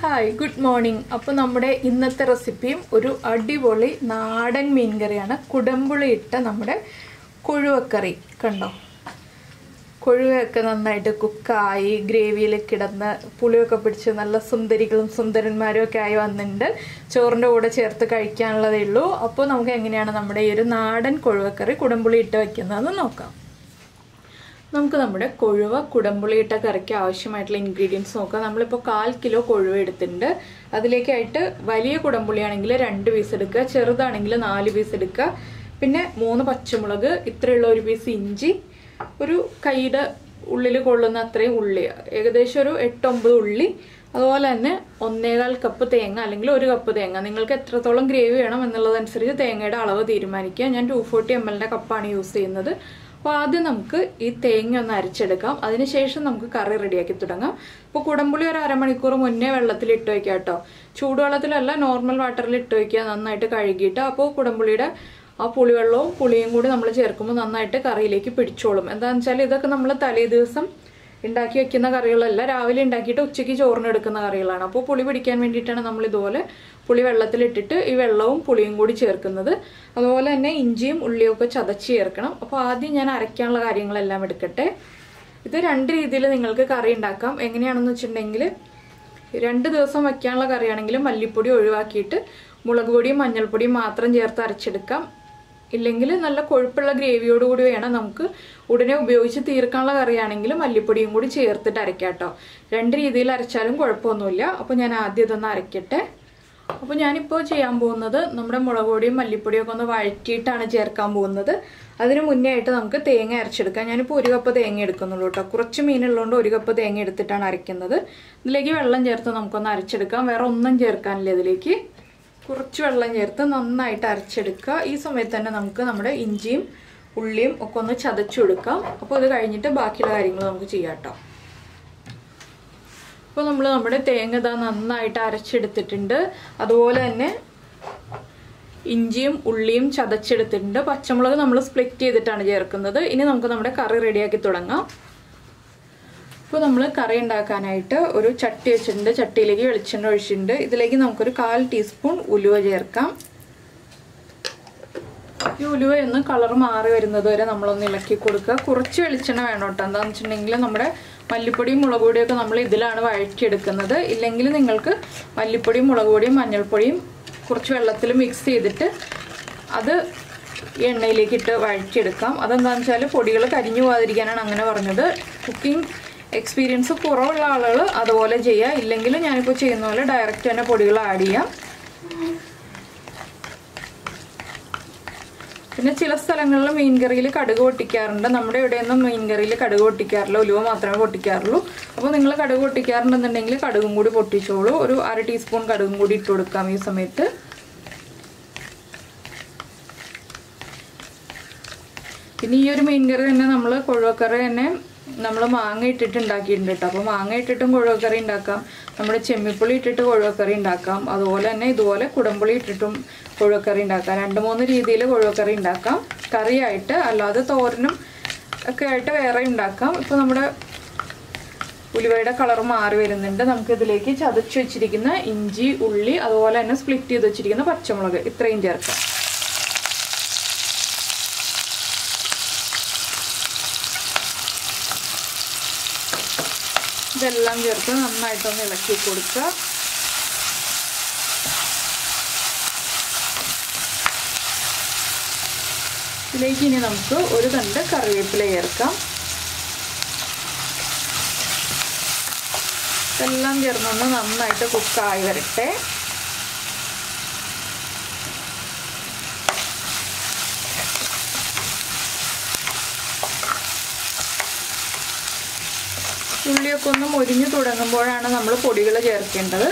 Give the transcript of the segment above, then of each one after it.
hi good morning അപ്പോൾ നമ്മുടെ ഇന്നത്തെ റെസിപ്പിയും ഒരു അടിപൊളി നാടൻ മീൻ കറിയാണ് കുടമ്പുളി ഇട്ട നമ്മുടെ കൊഴുവക്കറി കണ്ടോ കൊഴുവയൊക്കെ നന്നായിട്ട് കുക്കായി ഗ്രേവിയിൽ കിടന്ന് പുളിയൊക്കെ പിടിച്ച് നല്ല സുന്ദരികളും സുന്ദരന്മാരും ഒക്കെ ആയി വന്നിട്ടുണ്ട് ചോറിൻ്റെ കൂടെ ചേർത്ത് കഴിക്കാനുള്ളതേ ഉള്ളൂ അപ്പോൾ നമുക്ക് എങ്ങനെയാണ് നമ്മുടെ ഈ ഒരു നാടൻ കൊഴുവക്കറി കുടമ്പുളി ഇട്ട് വയ്ക്കുന്നതെന്ന് നോക്കാം നമുക്ക് നമ്മുടെ കൊഴുവ കുടമ്പുളിയിട്ട കറിക്ക് ആവശ്യമായിട്ടുള്ള ഇൻഗ്രീഡിയൻസ് നോക്കാം നമ്മളിപ്പോൾ കാൽ കിലോ കൊഴുവ എടുത്തിട്ടുണ്ട് അതിലേക്കായിട്ട് വലിയ കുടമ്പുളിയാണെങ്കിൽ രണ്ട് പീസ് എടുക്കുക ചെറുതാണെങ്കിൽ നാല് പീസ് എടുക്കുക പിന്നെ മൂന്ന് പച്ചമുളക് ഇത്രയുള്ള ഒരു പീസ് ഇഞ്ചി ഒരു കൈയുടെ ഉള്ളിൽ കൊള്ളുന്ന അത്രയും ഉള്ളി ഏകദേശം ഒരു എട്ടൊമ്പത് ഉള്ളി അതുപോലെ തന്നെ ഒന്നേകാൽ കപ്പ് തേങ്ങ അല്ലെങ്കിൽ ഒരു കപ്പ് തേങ്ങ നിങ്ങൾക്ക് എത്രത്തോളം ഗ്രേവി വേണം എന്നുള്ളതനുസരിച്ച് തേങ്ങയുടെ അളവ് തീരുമാനിക്കുക ഞാൻ ടു ഫോർട്ടി എം എല്ലിൻ്റെ കപ്പാണ് യൂസ് ചെയ്യുന്നത് അപ്പോൾ ആദ്യം നമുക്ക് ഈ തേങ്ങ ഒന്ന് അരച്ചെടുക്കാം അതിനുശേഷം നമുക്ക് കറി റെഡിയാക്കി തുടങ്ങാം ഇപ്പോൾ കുടംപുളി ഒരു അരമണിക്കൂർ മുന്നേ വെള്ളത്തിൽ ഇട്ട് വയ്ക്കുക കേട്ടോ ചൂടുവെള്ളത്തിലല്ല നോർമൽ വാട്ടറിൽ ഇട്ട് വയ്ക്കുക നന്നായിട്ട് കഴുകിയിട്ട് അപ്പോൾ കുടംപുളിയുടെ ആ പുളിവെള്ളവും പുളിയും കൂടി നമ്മൾ ചേർക്കുമ്പോൾ നന്നായിട്ട് കറിയിലേക്ക് പിടിച്ചോളും എന്താണെന്ന് വെച്ചാൽ ഇതൊക്കെ നമ്മൾ തലേ ദിവസം ഉണ്ടാക്കി വെക്കുന്ന കറികളല്ല രാവിലെ ഉണ്ടാക്കിയിട്ട് ഉച്ചയ്ക്ക് ചോറിന് എടുക്കുന്ന കറികളാണ് അപ്പോൾ പുളി പിടിക്കാൻ വേണ്ടിയിട്ടാണ് നമ്മൾ ഇതുപോലെ പുളി വെള്ളത്തിലിട്ടിട്ട് ഈ വെള്ളവും പുളിയും കൂടി ചേർക്കുന്നത് അതുപോലെ തന്നെ ഇഞ്ചിയും ഉള്ളിയും ഒക്കെ ചതച്ച് ചേർക്കണം അപ്പോൾ ആദ്യം ഞാൻ അരയ്ക്കാനുള്ള കാര്യങ്ങളെല്ലാം എടുക്കട്ടെ ഇത് രണ്ട് രീതിയിൽ നിങ്ങൾക്ക് കറി ഉണ്ടാക്കാം എങ്ങനെയാണെന്ന് വെച്ചിട്ടുണ്ടെങ്കിൽ രണ്ട് ദിവസം വയ്ക്കാനുള്ള കറിയാണെങ്കിൽ മല്ലിപ്പൊടി ഒഴിവാക്കിയിട്ട് മുളക് പൊടിയും മഞ്ഞൾപ്പൊടിയും മാത്രം ചേർത്ത് അരച്ചെടുക്കാം ഇല്ലെങ്കിൽ നല്ല കൊഴുപ്പുള്ള ഗ്രേവിയോട് കൂടി വേണം നമുക്ക് ഉടനെ ഉപയോഗിച്ച് തീർക്കാനുള്ള കറിയാണെങ്കിൽ മല്ലിപ്പൊടിയും കൂടി ചേർത്തിട്ട് അരയ്ക്കാം കേട്ടോ രണ്ട് രീതിയിൽ അരച്ചാലും കുഴപ്പമൊന്നുമില്ല അപ്പോൾ ഞാൻ ആദ്യം ഇതൊന്ന് അരയ്ക്കട്ടെ അപ്പോൾ ഞാനിപ്പോൾ ചെയ്യാൻ പോകുന്നത് നമ്മുടെ മുളക് പൊടിയും മല്ലിപ്പൊടിയും ഒക്കെ ഒന്ന് വഴറ്റിയിട്ടാണ് ചേർക്കാൻ പോകുന്നത് അതിന് മുന്നേ ആയിട്ട് നമുക്ക് തേങ്ങ അരച്ചെടുക്കാം ഞാനിപ്പോൾ ഒരു കപ്പ് തേങ്ങ എടുക്കുന്നുള്ളൂ കേട്ടോ കുറച്ച് മീനുള്ളതുകൊണ്ട് ഒരു കപ്പ് തേങ്ങ എടുത്തിട്ടാണ് അരയ്ക്കുന്നത് ഇതിലേക്ക് വെള്ളം ചേർത്ത് നമുക്കൊന്ന് അരച്ചെടുക്കാം വേറെ ഒന്നും ചേർക്കാനില്ല ഇതിലേക്ക് കുറച്ച് വെള്ളം ചേർത്ത് നന്നായിട്ട് അരച്ചെടുക്കുക ഈ സമയത്ത് തന്നെ നമുക്ക് നമ്മുടെ ഇഞ്ചിയും ഉള്ളിയും ഒക്കെ ഒന്ന് ചതച്ചു കൊടുക്കാം അപ്പോൾ ഇത് കഴിഞ്ഞിട്ട് ബാക്കിയുള്ള കാര്യങ്ങൾ നമുക്ക് ചെയ്യാം കേട്ടോ അപ്പോൾ നമ്മൾ നമ്മുടെ തേങ്ങ ഇതാ നന്നായിട്ട് അരച്ചെടുത്തിട്ടുണ്ട് അതുപോലെ തന്നെ ഇഞ്ചിയും ഉള്ളിയും ചതച്ചെടുത്തിട്ടുണ്ട് പച്ചമുളക് നമ്മൾ സ്പ്ലിറ്റ് ചെയ്തിട്ടാണ് ചേർക്കുന്നത് ഇനി നമുക്ക് നമ്മുടെ കറി റെഡിയാക്കി തുടങ്ങാം ഇപ്പോൾ നമ്മൾ കറി ഉണ്ടാക്കാനായിട്ട് ഒരു ചട്ടി വെച്ചിട്ടുണ്ട് ചട്ടിയിലേക്ക് വെളിച്ചെണ്ണ ഒഴിച്ചിട്ടുണ്ട് ഇതിലേക്ക് നമുക്കൊരു കാൽ ടീസ്പൂൺ ഉലുവ ചേർക്കാം ഈ ഉലുവ ഒന്ന് കളർ മാറി വരുന്നത് വരെ നമ്മളൊന്ന് ഇളക്കി കൊടുക്കുക കുറച്ച് വെളിച്ചെണ്ണ വേണം കേട്ടോ എന്താണെന്ന് വെച്ചിട്ടുണ്ടെങ്കിൽ നമ്മുടെ മല്ലിപ്പൊടിയും മുളക് പൊടിയൊക്കെ നമ്മൾ ഇതിലാണ് വഴറ്റിയെടുക്കുന്നത് ഇല്ലെങ്കിൽ നിങ്ങൾക്ക് മല്ലിപ്പൊടിയും മുളക് പൊടിയും മഞ്ഞൾപ്പൊടിയും കുറച്ച് വെള്ളത്തിൽ മിക്സ് ചെയ്തിട്ട് അത് എണ്ണയിലേക്ക് ഇട്ട് വഴറ്റിയെടുക്കാം അതെന്താണെന്ന് വെച്ചാൽ പൊടികൾ കരിഞ്ഞു പോകാതിരിക്കാനാണ് അങ്ങനെ പറഞ്ഞത് കുക്കിംഗ് എക്സ്പീരിയൻസ് കുറവുള്ള ആളുകൾ അതുപോലെ ചെയ്യുക ഇല്ലെങ്കിൽ ഞാനിപ്പോൾ ചെയ്യുന്ന പോലെ ഡയറക്റ്റ് തന്നെ പൊടികൾ ആഡ് ചെയ്യാം പിന്നെ ചില സ്ഥലങ്ങളിൽ മീൻ കറിയിൽ കടുക് പൊട്ടിക്കാറുണ്ട് നമ്മുടെ ഇവിടെയൊന്നും മീൻ കറിയിൽ കടുക് പൊട്ടിക്കാറില്ല ഉലുവ മാത്രമേ പൊട്ടിക്കാറുള്ളൂ അപ്പോൾ നിങ്ങൾ കടുക് പൊട്ടിക്കാറുണ്ടെന്നുണ്ടെങ്കിൽ കടുകും കൂടി പൊട്ടിച്ചോളൂ ഒരു അര ടീസ്പൂൺ കടുകും കൂടി ഇട്ട് കൊടുക്കാം ഈ സമയത്ത് പിന്നെ ഈ ഒരു മീൻ കറി തന്നെ നമ്മൾ കൊഴുവക്കറി തന്നെ നമ്മൾ മാങ്ങ ഇട്ടിട്ട് ഉണ്ടാക്കിയിട്ടുണ്ട് കേട്ടോ അപ്പോൾ മാങ്ങ ഇട്ടിട്ടും കൊഴുവക്കറി ഉണ്ടാക്കാം നമ്മുടെ ചെമ്മിപ്പുളി ഇട്ടിട്ട് കൊഴുവക്കറി ഉണ്ടാക്കാം അതുപോലെ തന്നെ ഇതുപോലെ കുടംപുളി ഇട്ടിട്ടും കൊഴുവക്കറി ഉണ്ടാക്കാം രണ്ട് മൂന്ന് രീതിയിൽ കൊഴുവക്കറി ഉണ്ടാക്കാം കറിയായിട്ട് അല്ലാതെ തോരനും ഒക്കെ ആയിട്ട് വേറെ ഉണ്ടാക്കാം ഇപ്പോൾ നമ്മുടെ ഉലുവയുടെ കളർ മാറി വരുന്നുണ്ട് നമുക്ക് ഇതിലേക്ക് ചതച്ച് വെച്ചിരിക്കുന്ന ഇഞ്ചി ഉള്ളി അതുപോലെ തന്നെ സ്പ്ലിറ്റ് ചെയ്ത് വെച്ചിരിക്കുന്ന പച്ചമുളക് ഇത്രയും ചേർക്കാം ഇതെല്ലാം ചേർത്ത് നന്നായിട്ടൊന്ന് ഇളക്കി കൊടുക്കുക ഇതിലേക്ക് ഇനി നമുക്ക് ഒരു തണ്ട് കറിവേപ്പില ചേർക്കാം ഇതെല്ലാം ചേർന്നൊന്ന് നന്നായിട്ട് കുക്കായി വരട്ടെ ഉള്ളിയൊക്കെ ഒന്ന് മുരിഞ്ഞു തുടങ്ങുമ്പോഴാണ് നമ്മൾ പൊടികൾ ചേർക്കേണ്ടത്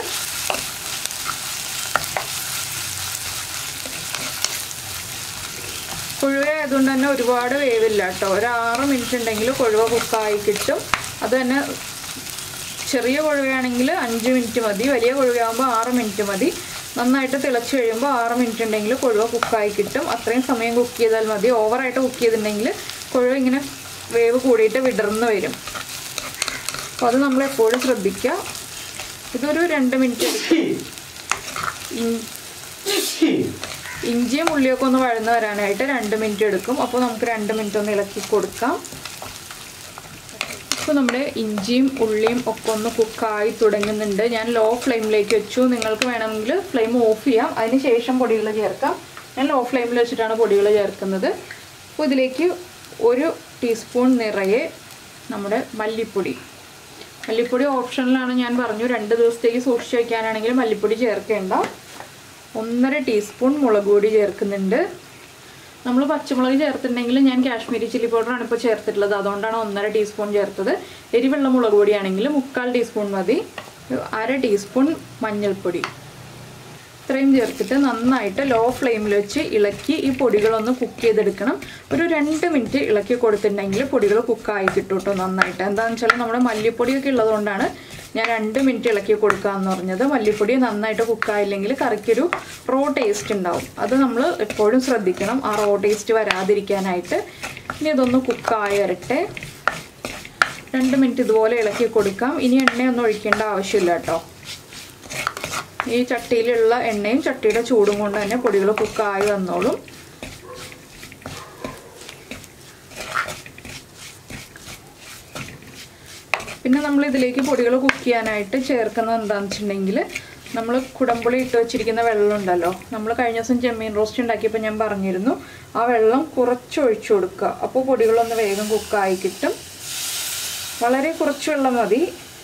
കൊഴുവ ആയതുകൊണ്ട് തന്നെ ഒരുപാട് വേവില്ല കേട്ടോ ഒരു ആറ് മിനിറ്റ് ഉണ്ടെങ്കിൽ കൊഴുവ കുക്കായി കിട്ടും അത് തന്നെ ചെറിയ കൊഴുവയാണെങ്കിൽ അഞ്ച് മിനിറ്റ് മതി വലിയ കൊഴുവയാകുമ്പോൾ ആറ് മിനിറ്റ് മതി നന്നായിട്ട് തിളച്ച് കഴിയുമ്പോൾ ആറ് മിനിറ്റ് ഉണ്ടെങ്കിൽ കൊഴുവ കുക്കായി കിട്ടും അത്രയും സമയം കുക്ക് ചെയ്താൽ മതി ഓവറായിട്ട് കുക്ക് ചെയ്തിട്ടുണ്ടെങ്കിൽ കൊഴുവ ഇങ്ങനെ വേവ് കൂടിയിട്ട് വിടർന്ന് വരും അപ്പോൾ അത് നമ്മൾ എപ്പോഴും ശ്രദ്ധിക്കുക ഇതൊരു രണ്ട് മിനിറ്റ് എടുക്കും ഇൻ- ഇഞ്ചിയും ഉള്ളിയൊക്കെ ഒന്ന് വഴന്ന് വരാനായിട്ട് രണ്ട് മിനിറ്റ് എടുക്കും അപ്പോൾ നമുക്ക് രണ്ട് മിനിറ്റ് ഒന്ന് ഇളക്കി കൊടുക്കാം ഇപ്പോൾ നമ്മുടെ ഇഞ്ചിയും ഉള്ളിയും ഒക്കെ ഒന്ന് കുക്കായി തുടങ്ങുന്നുണ്ട് ഞാൻ ലോ ഫ്ലെയിമിലേക്ക് വെച്ചു നിങ്ങൾക്ക് വേണമെങ്കിൽ ഫ്ലെയിം ഓഫ് ചെയ്യാം അതിന് ശേഷം പൊടികൾ ചേർക്കാം ഞാൻ ലോ ഫ്ലെയിമിൽ വെച്ചിട്ടാണ് പൊടികൾ ചേർക്കുന്നത് അപ്പോൾ ഇതിലേക്ക് ഒരു ടീസ്പൂൺ നിറയെ നമ്മുടെ മല്ലിപ്പൊടി മല്ലിപ്പൊടി ഓപ്ഷനിലാണ് ഞാൻ പറഞ്ഞു രണ്ട് ദിവസത്തേക്ക് സൂക്ഷിച്ച് വയ്ക്കാനാണെങ്കിൽ മല്ലിപ്പൊടി ചേർക്കേണ്ട ഒന്നര ടീസ്പൂൺ മുളക് പൊടി ചേർക്കുന്നുണ്ട് നമ്മൾ പച്ചമുളക് ചേർത്തിട്ടുണ്ടെങ്കിൽ ഞാൻ കാശ്മീരി ചില്ലി പൗഡറാണ് ഇപ്പോൾ ചേർത്തിട്ടുള്ളത് അതുകൊണ്ടാണ് ഒന്നര ടീസ്പൂൺ ചേർത്തത് എരിവെള്ള മുളക് പൊടിയാണെങ്കിൽ മുക്കാൽ ടീസ്പൂൺ മതി ഒരു അര ടീസ്പൂൺ മഞ്ഞൾപ്പൊടി ഇത്രയും ചേർത്തിട്ട് നന്നായിട്ട് ലോ ഫ്ലെയിമിൽ വെച്ച് ഇളക്കി ഈ പൊടികളൊന്ന് കുക്ക് ചെയ്തെടുക്കണം ഒരു രണ്ട് മിനിറ്റ് ഇളക്കി കൊടുത്തിട്ടുണ്ടെങ്കിൽ പൊടികൾ കുക്കായി കിട്ടും കേട്ടോ നന്നായിട്ട് എന്താണെന്ന് വെച്ചാൽ നമ്മുടെ മല്ലിപ്പൊടിയൊക്കെ ഉള്ളതുകൊണ്ടാണ് ഞാൻ രണ്ട് മിനിറ്റ് ഇളക്കി കൊടുക്കാമെന്ന് പറഞ്ഞത് മല്ലിപ്പൊടി നന്നായിട്ട് കുക്കായില്ലെങ്കിൽ കറിക്കൊരു റോ ടേസ്റ്റ് ഉണ്ടാവും അത് നമ്മൾ എപ്പോഴും ശ്രദ്ധിക്കണം ആ റോ ടേസ്റ്റ് വരാതിരിക്കാനായിട്ട് ഇനി ഇതൊന്ന് കുക്കായി വരട്ടെ രണ്ട് മിനിറ്റ് ഇതുപോലെ ഇളക്കി കൊടുക്കാം ഇനി എണ്ണയൊന്നും ഒഴിക്കേണ്ട ആവശ്യമില്ല കേട്ടോ ഈ ചട്ടിയിലുള്ള എണ്ണയും ചട്ടിയുടെ ചൂടും കൊണ്ട് തന്നെ പൊടികൾ കുക്കായി വന്നോളും പിന്നെ നമ്മൾ ഇതിലേക്ക് പൊടികൾ കുക്ക് ചെയ്യാനായിട്ട് ചേർക്കുന്നത് എന്താണെന്ന് വെച്ചിട്ടുണ്ടെങ്കിൽ നമ്മൾ കുടമ്പുളി ഇട്ട് വെച്ചിരിക്കുന്ന വെള്ളം ഉണ്ടല്ലോ നമ്മൾ കഴിഞ്ഞ ദിവസം ചെമ്മീൻ റോസ്റ്റ് ഉണ്ടാക്കിയപ്പോൾ ഞാൻ പറഞ്ഞിരുന്നു ആ വെള്ളം കുറച്ച് ഒഴിച്ചു കൊടുക്കുക അപ്പോൾ പൊടികളൊന്ന് വേഗം കുക്കായി കിട്ടും വളരെ കുറച്ച് വെള്ളം മതി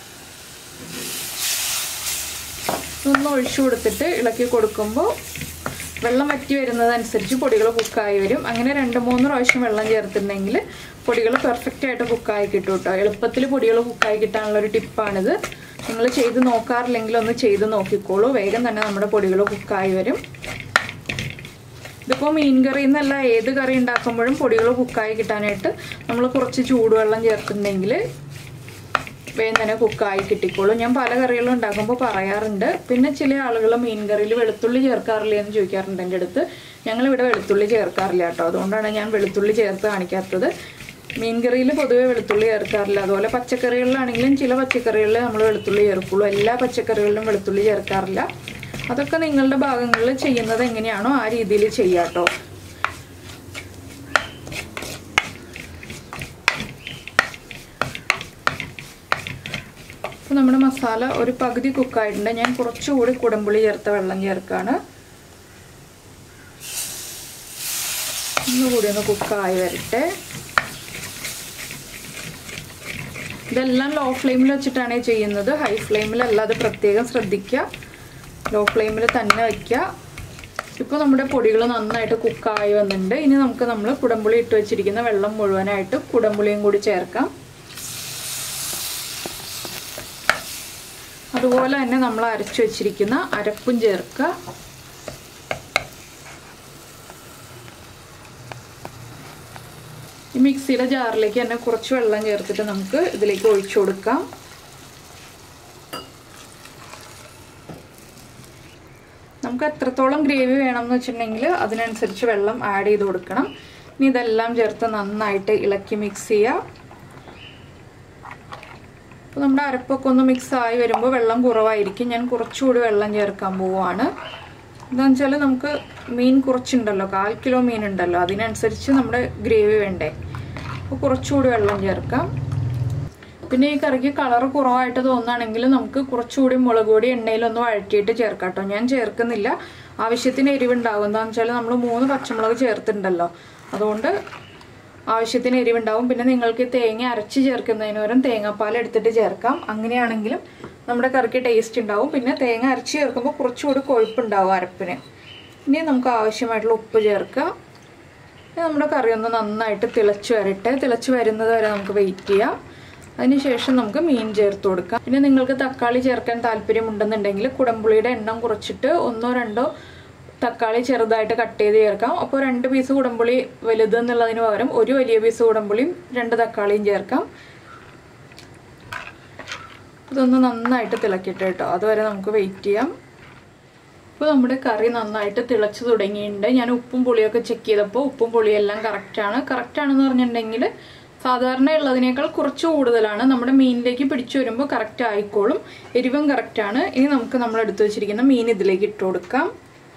ഒന്ന് ഒഴിച്ചു കൊടുത്തിട്ട് ഇളക്കി കൊടുക്കുമ്പോൾ വെള്ളം വറ്റി വരുന്നതനുസരിച്ച് പൊടികൾ കുക്കായി വരും അങ്ങനെ രണ്ട് മൂന്ന് പ്രാവശ്യം വെള്ളം ചേർത്തിട്ടുണ്ടെങ്കിൽ പൊടികൾ പെർഫെക്റ്റ് ആയിട്ട് കുക്കായി കിട്ടും കേട്ടോ എളുപ്പത്തിൽ പൊടികൾ കുക്കായി കിട്ടാനുള്ള ഒരു ടിപ്പാണിത് നിങ്ങൾ ചെയ്ത് നോക്കാറില്ലെങ്കിൽ ഒന്ന് ചെയ്ത് നോക്കിക്കോളൂ വേഗം തന്നെ നമ്മുടെ പൊടികൾ കുക്കായി വരും ഇതിപ്പോൾ മീൻ കറി എന്നല്ല ഏത് കറി ഉണ്ടാക്കുമ്പോഴും പൊടികൾ കുക്കായി കിട്ടാനായിട്ട് നമ്മൾ കുറച്ച് ചൂടുവെള്ളം ചേർത്തിട്ടുണ്ടെങ്കിൽ വേഗം തന്നെ കുക്കായി കിട്ടിക്കോളും ഞാൻ പല കറികളും ഉണ്ടാക്കുമ്പോൾ പറയാറുണ്ട് പിന്നെ ചില ആളുകൾ മീൻ കറിയിൽ വെളുത്തുള്ളി ചേർക്കാറില്ല എന്ന് ചോദിക്കാറുണ്ട് എൻ്റെ അടുത്ത് ഞങ്ങളിവിടെ വെളുത്തുള്ളി ചേർക്കാറില്ല കേട്ടോ അതുകൊണ്ടാണ് ഞാൻ വെളുത്തുള്ളി ചേർത്ത് കാണിക്കാത്തത് മീൻ കറിയിൽ പൊതുവെ വെളുത്തുള്ളി ചേർക്കാറില്ല അതുപോലെ പച്ചക്കറികളിലാണെങ്കിലും ചില പച്ചക്കറികളിൽ നമ്മൾ വെളുത്തുള്ളി ചേർക്കുള്ളൂ എല്ലാ പച്ചക്കറികളിലും വെളുത്തുള്ളി ചേർക്കാറില്ല അതൊക്കെ നിങ്ങളുടെ ഭാഗങ്ങളിൽ ചെയ്യുന്നത് എങ്ങനെയാണോ ആ രീതിയിൽ ചെയ്യാം കേട്ടോ അപ്പോൾ നമ്മുടെ മസാല ഒരു പകുതി കുക്കായിട്ടുണ്ട് ഞാൻ കുറച്ചുകൂടി കുടമ്പുളി ചേർത്ത വെള്ളം ചേർക്കാണ് ഒന്നുകൂടി ഒന്ന് കുക്കായി വരട്ടെ ഇതെല്ലാം ലോ ഫ്ലെയിമിൽ വെച്ചിട്ടാണ് ചെയ്യുന്നത് ഹൈ ഫ്ലെയിമിലല്ല അത് പ്രത്യേകം ശ്രദ്ധിക്കുക ലോ ഫ്ലെയിമിൽ തന്നെ വയ്ക്കുക ഇപ്പോൾ നമ്മുടെ പൊടികൾ നന്നായിട്ട് കുക്കായി വന്നിട്ടുണ്ട് ഇനി നമുക്ക് നമ്മൾ കുടമ്പുളി ഇട്ട് വെച്ചിരിക്കുന്ന വെള്ളം മുഴുവനായിട്ട് കുടമ്പുളിയും കൂടി ചേർക്കാം അതുപോലെ തന്നെ നമ്മൾ അരച്ചു വെച്ചിരിക്കുന്ന അരപ്പും ചേർക്കുക ഈ മിക്സിയുടെ ജാറിലേക്ക് തന്നെ കുറച്ച് വെള്ളം ചേർത്തിട്ട് നമുക്ക് ഇതിലേക്ക് ഒഴിച്ചു കൊടുക്കാം നമുക്ക് എത്രത്തോളം ഗ്രേവി വേണം എന്ന് വെച്ചിട്ടുണ്ടെങ്കിൽ അതിനനുസരിച്ച് വെള്ളം ആഡ് ചെയ്ത് കൊടുക്കണം ഇനി ഇതെല്ലാം ചേർത്ത് നന്നായിട്ട് ഇളക്കി മിക്സ് ചെയ്യുക അപ്പോൾ നമ്മുടെ അരപ്പൊക്കെ ഒന്ന് മിക്സ് ആയി വരുമ്പോൾ വെള്ളം കുറവായിരിക്കും ഞാൻ കുറച്ചുകൂടി വെള്ളം ചേർക്കാൻ പോവുകയാണ് എന്താണെന്ന് വെച്ചാൽ നമുക്ക് മീൻ കുറച്ചുണ്ടല്ലോ കാൽ കിലോ മീൻ ഉണ്ടല്ലോ അതിനനുസരിച്ച് നമ്മുടെ ഗ്രേവി വേണ്ടേ അപ്പോൾ കുറച്ചുകൂടി വെള്ളം ചേർക്കാം പിന്നെ ഈ കറിക്ക് കളർ കുറവായിട്ട് തോന്നുകയാണെങ്കിൽ നമുക്ക് കുറച്ചുകൂടി മുളക് പൊടി എണ്ണയിലൊന്ന് വഴറ്റിയിട്ട് ചേർക്കാം കേട്ടോ ഞാൻ ചേർക്കുന്നില്ല ആവശ്യത്തിന് എരിവുണ്ടാവും എന്താണെന്ന് വെച്ചാൽ നമ്മൾ മൂന്ന് പച്ചമുളക് ചേർത്തിട്ടുണ്ടല്ലോ അതുകൊണ്ട് ആവശ്യത്തിന് എരിവുണ്ടാവും പിന്നെ നിങ്ങൾക്ക് തേങ്ങ അരച്ച് ചേർക്കുന്നതിന് പകരം തേങ്ങാപ്പാൽ എടുത്തിട്ട് ചേർക്കാം അങ്ങനെയാണെങ്കിലും നമ്മുടെ കറിക്ക് ടേസ്റ്റ് ഉണ്ടാവും പിന്നെ തേങ്ങ അരച്ച് ചേർക്കുമ്പോൾ കുറച്ചുകൂടി കൊഴുപ്പുണ്ടാവും അരപ്പിന് ഇനി നമുക്ക് ആവശ്യമായിട്ടുള്ള ഉപ്പ് ചേർക്കാം ഇനി നമ്മുടെ കറി ഒന്ന് നന്നായിട്ട് തിളച്ച് വരട്ടെ തിളച്ച് വരുന്നത് വരെ നമുക്ക് വെയിറ്റ് ചെയ്യാം അതിനുശേഷം നമുക്ക് മീൻ ചേർത്ത് കൊടുക്കാം പിന്നെ നിങ്ങൾക്ക് തക്കാളി ചേർക്കാൻ താല്പര്യമുണ്ടെന്നുണ്ടെങ്കിൽ കുടംപുളിയുടെ എണ്ണം കുറച്ചിട്ട് ഒന്നോ രണ്ടോ തക്കാളി ചെറുതായിട്ട് കട്ട് ചെയ്ത് ചേർക്കാം അപ്പോൾ രണ്ട് പീസ് കുടംപുളി വലുത് എന്നുള്ളതിന് പകരം ഒരു വലിയ പീസ് കുടംപുളിയും രണ്ട് തക്കാളിയും ചേർക്കാം ഇതൊന്ന് നന്നായിട്ട് തിളക്കിയിട്ട് കേട്ടോ അതുവരെ നമുക്ക് വെയിറ്റ് ചെയ്യാം ഇപ്പോൾ നമ്മുടെ കറി നന്നായിട്ട് തിളച്ച് തുടങ്ങിയിട്ടുണ്ട് ഞാൻ ഉപ്പും പുളിയൊക്കെ ചെക്ക് ചെയ്തപ്പോൾ ഉപ്പും പുളിയെല്ലാം കറക്റ്റാണ് കറക്റ്റാണെന്ന് പറഞ്ഞിട്ടുണ്ടെങ്കിൽ സാധാരണ ഉള്ളതിനേക്കാൾ കുറച്ച് കൂടുതലാണ് നമ്മുടെ മീനിലേക്ക് പിടിച്ചു വരുമ്പോൾ കറക്റ്റ് ആയിക്കോളും എരിവും കറക്റ്റാണ് ഇനി നമുക്ക് നമ്മൾ എടുത്തു വെച്ചിരിക്കുന്ന മീൻ ഇതിലേക്ക് ഇട്ട് കൊടുക്കാം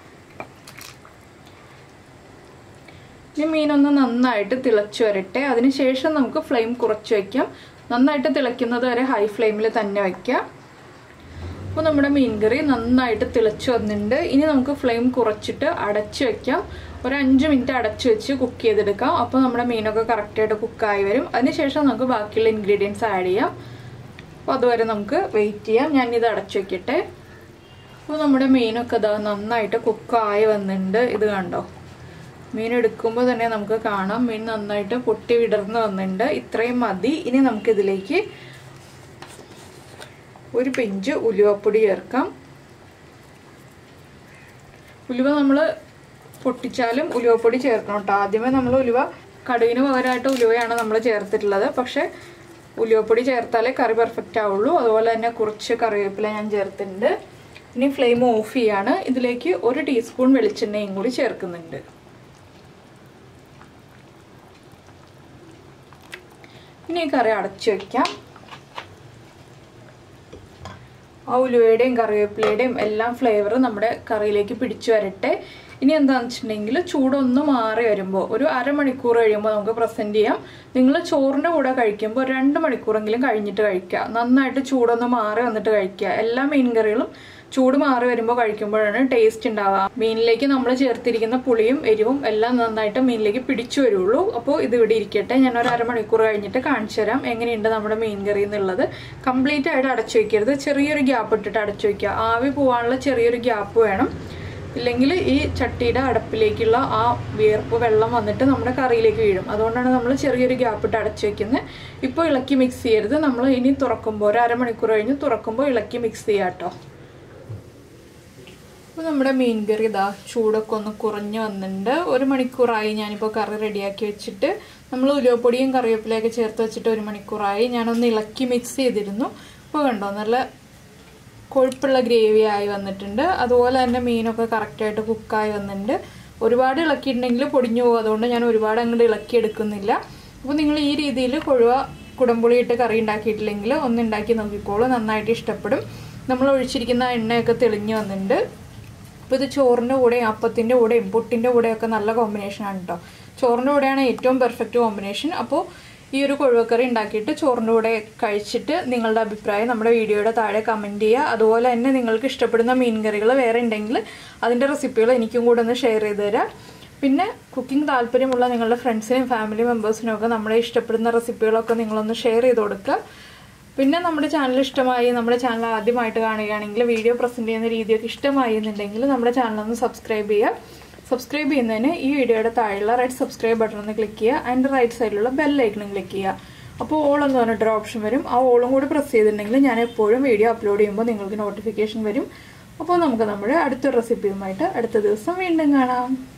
ഇനി മീനൊന്ന് നന്നായിട്ട് തിളച്ചു വരട്ടെ അതിനുശേഷം നമുക്ക് ഫ്ലെയിം കുറച്ച് വയ്ക്കാം നന്നായിട്ട് തിളയ്ക്കുന്നത് വരെ ഹൈ ഫ്ലെയിമിൽ തന്നെ വയ്ക്കാം അപ്പോൾ നമ്മുടെ മീൻകറി നന്നായിട്ട് തിളച്ചു വന്നിട്ടുണ്ട് ഇനി നമുക്ക് ഫ്ലെയിം കുറച്ചിട്ട് അടച്ചു വെക്കാം ഒരു അഞ്ച് മിനിറ്റ് അടച്ചു വെച്ച് കുക്ക് ചെയ്തെടുക്കാം അപ്പോൾ നമ്മുടെ മീനൊക്കെ കറക്റ്റായിട്ട് കുക്കായി വരും അതിനുശേഷം നമുക്ക് ബാക്കിയുള്ള ഇൻഗ്രീഡിയൻസ് ആഡ് ചെയ്യാം അപ്പോൾ അതുവരെ നമുക്ക് വെയിറ്റ് ചെയ്യാം ഞാനിത് അടച്ചു വെക്കട്ടെ അപ്പോൾ നമ്മുടെ മീനൊക്കെ ഇതാ നന്നായിട്ട് കുക്കായി വന്നിട്ടുണ്ട് ഇത് കണ്ടോ മീൻ എടുക്കുമ്പോൾ തന്നെ നമുക്ക് കാണാം മീൻ നന്നായിട്ട് പൊട്ടി വിടർന്ന് വന്നിട്ടുണ്ട് ഇത്രയും മതി ഇനി നമുക്കിതിലേക്ക് ഒരു പിഞ്ച് ഉലുവപ്പൊടി ചേർക്കാം ഉലുവ നമ്മൾ പൊട്ടിച്ചാലും ഉലുവപ്പൊടി ചേർക്കണം കേട്ടോ ആദ്യമേ നമ്മൾ ഉലുവ കടുകിന് പകരമായിട്ട് ഉലുവയാണ് നമ്മൾ ചേർത്തിട്ടുള്ളത് പക്ഷേ ഉലുവപ്പൊടി ചേർത്താലേ കറി പെർഫെക്റ്റ് ആവുള്ളൂ അതുപോലെ തന്നെ കുറച്ച് കറിവേപ്പില ഞാൻ ചേർത്തിട്ടുണ്ട് ഇനി ഫ്ലെയിം ഓഫ് ചെയ്യാണ് ഇതിലേക്ക് ഒരു ടീസ്പൂൺ വെളിച്ചെണ്ണയും കൂടി ചേർക്കുന്നുണ്ട് ഇനി ഈ കറി അടച്ചു വയ്ക്കാം ആ ഉലുവയുടെയും കറിവേപ്പിലയുടെയും എല്ലാം ഫ്ലേവർ നമ്മുടെ കറിയിലേക്ക് പിടിച്ചു വരട്ടെ ഇനി എന്താണെന്ന് വെച്ചിട്ടുണ്ടെങ്കിൽ ചൂടൊന്ന് മാറി വരുമ്പോൾ ഒരു അരമണിക്കൂർ കഴിയുമ്പോൾ നമുക്ക് പ്രസൻറ്റ് ചെയ്യാം നിങ്ങൾ ചോറിൻ്റെ കൂടെ കഴിക്കുമ്പോൾ ഒരു രണ്ട് മണിക്കൂറെങ്കിലും കഴിഞ്ഞിട്ട് കഴിക്കുക നന്നായിട്ട് ചൂടൊന്ന് മാറി വന്നിട്ട് കഴിക്കുക എല്ലാ മീൻ കറികളും ചൂട് മാറി വരുമ്പോൾ കഴിക്കുമ്പോഴാണ് ടേസ്റ്റ് ഉണ്ടാവുക മീനിലേക്ക് നമ്മൾ ചേർത്തിരിക്കുന്ന പുളിയും എരിവും എല്ലാം നന്നായിട്ട് മീനിലേക്ക് പിടിച്ചു വരുള്ളൂ അപ്പോൾ ഇത് ഇവിടെ ഇരിക്കട്ടെ ഞാൻ ഒരു അരമണിക്കൂർ കഴിഞ്ഞിട്ട് കാണിച്ചു തരാം എങ്ങനെയുണ്ട് നമ്മുടെ മീൻ കറി എന്നുള്ളത് കംപ്ലീറ്റ് ആയിട്ട് അടച്ചു വയ്ക്കരുത് ചെറിയൊരു ഗ്യാപ്പ് ഇട്ടിട്ട് അടച്ചു വയ്ക്കുക ആവി പോകാനുള്ള ചെറിയൊരു ഗ്യാപ്പ് വേണം ഇല്ലെങ്കിൽ ഈ ചട്ടിയുടെ അടപ്പിലേക്കുള്ള ആ വിയർപ്പ് വെള്ളം വന്നിട്ട് നമ്മുടെ കറിയിലേക്ക് വീഴും അതുകൊണ്ടാണ് നമ്മൾ ചെറിയൊരു ഗ്യാപ്പ് ഇട്ട് അടച്ചു വെക്കുന്നത് ഇപ്പോൾ ഇളക്കി മിക്സ് ചെയ്യരുത് നമ്മൾ ഇനി തുറക്കുമ്പോൾ ഒരു അരമണിക്കൂർ കഴിഞ്ഞ് തുറക്കുമ്പോൾ ഇളക്കി മിക്സ് ചെയ്യാം കേട്ടോ അപ്പോൾ നമ്മുടെ മീൻ കറി ഇതാ ചൂടൊക്കെ ഒന്ന് കുറഞ്ഞ് വന്നിട്ടുണ്ട് ഒരു മണിക്കൂറായി ഞാനിപ്പോൾ കറി റെഡിയാക്കി വെച്ചിട്ട് നമ്മൾ ഉലുവപ്പൊടിയും കറിവേപ്പിലയൊക്കെ ചേർത്ത് വെച്ചിട്ട് ഒരു മണിക്കൂറായി ഞാനൊന്ന് ഇളക്കി മിക്സ് ചെയ്തിരുന്നു അപ്പോൾ കണ്ടോ നല്ല കൊഴുപ്പുള്ള ഗ്രേവി ആയി വന്നിട്ടുണ്ട് അതുപോലെ തന്നെ മീനൊക്കെ കറക്റ്റായിട്ട് കുക്കായി വന്നിട്ടുണ്ട് ഒരുപാട് ഇളക്കിയിട്ടുണ്ടെങ്കിൽ പൊടിഞ്ഞു പോകും അതുകൊണ്ട് ഞാൻ ഒരുപാട് അങ്ങോട്ട് ഇളക്കി എടുക്കുന്നില്ല അപ്പോൾ നിങ്ങൾ ഈ രീതിയിൽ കൊഴുവ കുടംപുളി ഇട്ട് കറി ഉണ്ടാക്കിയിട്ടില്ലെങ്കിൽ ഒന്ന് ഉണ്ടാക്കി നോക്കിക്കോളൂ നന്നായിട്ട് ഇഷ്ടപ്പെടും നമ്മൾ ഒഴിച്ചിരിക്കുന്ന എണ്ണയൊക്കെ തെളിഞ്ഞു വന്നിട്ടുണ്ട് അപ്പോൾ ഇത് ചോറിൻ്റെ കൂടെയും അപ്പത്തിൻ്റെ കൂടെയും പുട്ടിൻ്റെ കൂടെയൊക്കെ നല്ല കോമ്പിനേഷനാണ് കേട്ടോ ചോറിൻ്റെ കൂടെയാണ് ഏറ്റവും പെർഫെക്റ്റ് കോമ്പിനേഷൻ അപ്പോൾ ഈ ഒരു കൊഴുവക്കറി ഉണ്ടാക്കിയിട്ട് ചോറിൻ്റെ കൂടെ കഴിച്ചിട്ട് നിങ്ങളുടെ അഭിപ്രായം നമ്മുടെ വീഡിയോയുടെ താഴെ കമൻറ്റ് ചെയ്യുക അതുപോലെ തന്നെ നിങ്ങൾക്ക് ഇഷ്ടപ്പെടുന്ന മീൻ കറികൾ വേറെ ഉണ്ടെങ്കിൽ അതിൻ്റെ റെസിപ്പികൾ എനിക്കും കൂടെ ഒന്ന് ഷെയർ ചെയ്ത് തരാം പിന്നെ കുക്കിംഗ് താല്പര്യമുള്ള നിങ്ങളുടെ ഫ്രണ്ട്സിനും ഫാമിലി മെമ്പേഴ്സിനും ഒക്കെ നമ്മളെ ഇഷ്ടപ്പെടുന്ന റെസിപ്പികളൊക്കെ നിങ്ങളൊന്ന് ഷെയർ ചെയ്ത് കൊടുക്കുക പിന്നെ നമ്മുടെ ചാനൽ ഇഷ്ടമായി നമ്മുടെ ചാനൽ ആദ്യമായിട്ട് കാണുകയാണെങ്കിൽ വീഡിയോ പ്രസൻറ്റ് ചെയ്യുന്ന രീതിയൊക്കെ ഇഷ്ടമായി എന്നുണ്ടെങ്കിൽ നമ്മുടെ ചാനൽ ഒന്ന് സബ്സ്ക്രൈബ് ചെയ്യുക സബ്സ്ക്രൈബ് ചെയ്യുന്നതിന് ഈ വീഡിയോയുടെ താഴെയുള്ള റൈറ്റ് സബ്സ്ക്രൈബ് ബട്ടൺ ഒന്ന് ക്ലിക്ക് ചെയ്യുക അതിൻ്റെ റൈറ്റ് സൈഡിലുള്ള ബെല്ലൈക്കണും ക്ലിക്ക് ചെയ്യുക അപ്പോൾ ഓൾ എന്ന് പറഞ്ഞിട്ടൊരു ഓപ്ഷൻ വരും ആ ഓളും കൂടി പ്രസ് ചെയ്തിട്ടുണ്ടെങ്കിൽ ഞാൻ എപ്പോഴും വീഡിയോ അപ്ലോഡ് ചെയ്യുമ്പോൾ നിങ്ങൾക്ക് നോട്ടിഫിക്കേഷൻ വരും അപ്പോൾ നമുക്ക് നമ്മുടെ അടുത്തൊരു റെസിപ്പിയുമായിട്ട് അടുത്ത ദിവസം വീണ്ടും കാണാം